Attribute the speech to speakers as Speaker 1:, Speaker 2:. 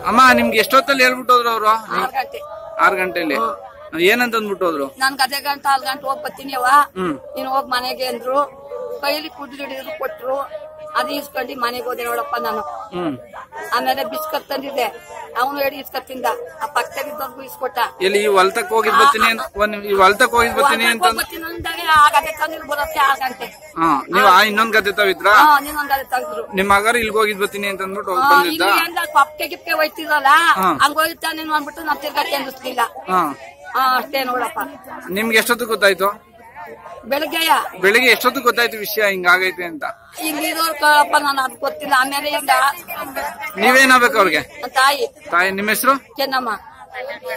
Speaker 1: ಅಮ್ಮ ನಿಮ್ಗೆ ಎಷ್ಟೊತ್ತಲ್ಲಿ ಹೇಳ್ಬಿಟ್ಟು ಹೋದ್ರು ಅವರು
Speaker 2: ಆರು ಗಂಟೆ
Speaker 1: ಆರ್ ಗಂಟೆಲಿ ಏನಂತ ಅಂದ್ಬಿಟ್ಟು ಹೋದ್ರು
Speaker 2: ನಾನ್ ಗದೆ ಗಂಟೆ ಆರು ಗಂಟೆ ಹೋಗ್ ಬರ್ತೀನಿ ಅವ್ವ
Speaker 1: ಹ್ಮ್
Speaker 2: ನೀನ್ ಹೋಗ್ ಮನೆಗೆ ಅಂದ್ರು ಕೈಲಿ ಕುಡ್ದು ಹಿಡಿದ್ರು ಕೊಟ್ರು ಅದು ಇಸ್ಕೊಂಡು ಮನೆಗೆ ಹೋದೆ ನೋಡಪ್ಪ ನಾನು
Speaker 1: ಹ್ಮ್
Speaker 2: ಆಮೇಲೆ ಬಿಸ್ಕತ್ ತಂದಿದ್ದೆ ಅವನು ಹೇಳಿ ಇಸ್ಕತ್ ತಿಂದ ಆ ಪಕ್ಕದಲ್ಲಿದ್ದವ್ರಿಗೂ ಇಸ್ಕೊಟ್ಟ
Speaker 1: ಎಲ್ಲಿ ಈ ಹೊಲ್ತಕ್ ಹೋಗಿದ್ ಬರ್ತೀನಿ ಅಂತ ಒಂದ್ ಈ ಹೊಲ್ತಕ್ ಹೋಗಿದ್ ಬರ್ತೀನಿ ಅಂತ ಅಂದ್-
Speaker 2: ಬರ್ತೀನಿ ಅಂದಾಗ ಆ ಗದೆ ತಂದಿದ್ದು ಬರುತ್ತೆ ಆರು ಗಂಟೆ
Speaker 1: ಹಾ ನೀವ್ ಆ ಇನ್ನೊಂದ್ ಗದ್ದೆ ತಾವಿದ್ರ
Speaker 2: ಹಾ ನೀನೊಂದ್ ಗದೆ ತೆಗ್ದ್ರು
Speaker 1: ನಿಮ್ ಮಗರು ಇಲ್ಗ್ ಹೋಗಿದ್ ಬರ್ತೀನಿ ಅಂತ ಅಂದ್ಬಿಟ್ಟು ಹೋಗ್
Speaker 2: ಆ,
Speaker 1: ಬಂದಿದ್ದ
Speaker 2: ಇಲ್ಲಿ ಏನ್ರ ಪಪ್ಕೆ ಗಿಪ್ಕೆ ಹೋಯ್ತಿರಲ್ಲ
Speaker 1: ಹಾ.
Speaker 2: ಹಂಗ ಹೋಯ್ತಾ ನೀನು ಅಂದ್ಬಿಟ್ಟು ನಾವ್ ತಿರ್ಗಾ ಕೆಂದಿಸ್ಲಿಲ್ಲ
Speaker 1: ಹಾ
Speaker 2: ಹಾ ಅಷ್ಟೇ ನೋಡಪ್ಪ
Speaker 1: ನಿಮ್ಗೆ ಎಷ್ಟೊತ್ತು ಗೊತ್ತಾಯ್ತು
Speaker 2: ಬೆಳಗ್ಗೆಯ
Speaker 1: ಬೆಳಿಗ್ಗೆ ಎಷ್ಟೊತ್ತು ಗೊತ್ತಾಯ್ತು ವಿಷಯ ಹಿಂಗಾಗೈತೆ ಅಂತ
Speaker 2: ಇಲ್ಲಿರೋರ್ ಕಳಪ್ಪ ನಾನು ಅದ್ ಗೊತ್ತಿಲ್ಲ ಆಮೇಲೆ ಈಗ
Speaker 1: ನೀವೇನಾಗ್ಬೇಕು ಅವ್ರಿಗೆ
Speaker 2: ತಾಯಿ
Speaker 1: ತಾಯಿ ನಿಮ್ಮ ಹೆಸರು
Speaker 2: ಚೆನ್ನಮ್ಮ